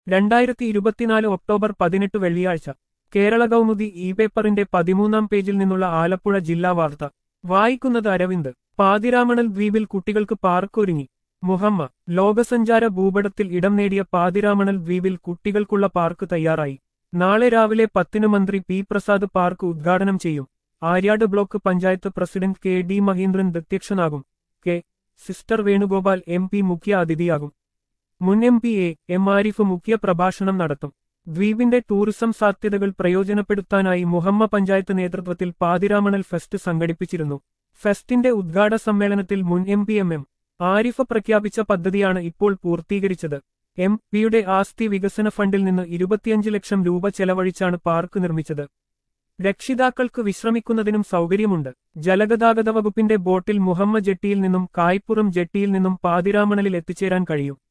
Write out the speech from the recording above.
രണ്ടായിരത്തി ഇരുപത്തിനാല് ഒക്ടോബർ പതിനെട്ട് വെള്ളിയാഴ്ച കേരള കൗമുദി ഇ പേപ്പറിന്റെ പതിമൂന്നാം പേജിൽ നിന്നുള്ള ആലപ്പുഴ ജില്ലാ വാർത്ത വായിക്കുന്നത് അരവിന്ദ് പാതിരാമണൽ ദ്വീപിൽ കുട്ടികൾക്ക് പാർക്കൊരുങ്ങി മുഹമ്മ ലോകസഞ്ചാര ഭൂപടത്തിൽ ഇടം നേടിയ പാതിരാമണൽ ദ്വീപിൽ കുട്ടികൾക്കുള്ള പാർക്ക് തയ്യാറായി നാളെ രാവിലെ പത്തിന് മന്ത്രി പി പ്രസാദ് പാർക്ക് ഉദ്ഘാടനം ചെയ്യും Aryad block panchayat president K D Mahindran അധ്യക്ഷനാകും കെ സിസ്റ്റർ വേണുഗോപാൽ എം പി മുഖ്യ അതിഥിയാകും മുൻ M P A M Arif മുഖ്യ പ്രഭാഷണം നടത്തും ദ്വീപിന്റെ ടൂറിസം സാധ്യതകൾ പ്രയോജനപ്പെടുത്താനായി മുഹമ്മ പഞ്ചായത്ത് നേതൃത്വത്തിൽ പാതിരാമണൽ ഫെസ്റ്റ് സംഘടിപ്പിച്ചിരുന്നു ഫെസ്റ്റിന്റെ ഉദ്ഘാടന സമ്മേളനത്തിൽ മുൻ M P M M Arif പ്രഖ്യാപിച്ച പദ്ധതിയാണ് ഇപ്പോൾ പൂർത്തീകരിച്ചത് എം പിയുടെ ആസ്തി വികസന ഫണ്ടിൽ നിന്ന് ഇരുപത്തിയഞ്ച് ലക്ഷം രൂപ ചെലവഴിച്ചാണ് പാർക്ക് നിർമ്മിച്ചത് രക്ഷിതാക്കൾക്ക് വിശ്രമിക്കുന്നതിനും സൗകര്യമുണ്ട് ജലഗതാഗത വകുപ്പിന്റെ ബോട്ടിൽ മുഹമ്മ ജെട്ടിയിൽ നിന്നും കായ്പുറം ജെട്ടിയിൽ നിന്നും പാതിരാമണലിൽ എത്തിച്ചേരാൻ കഴിയും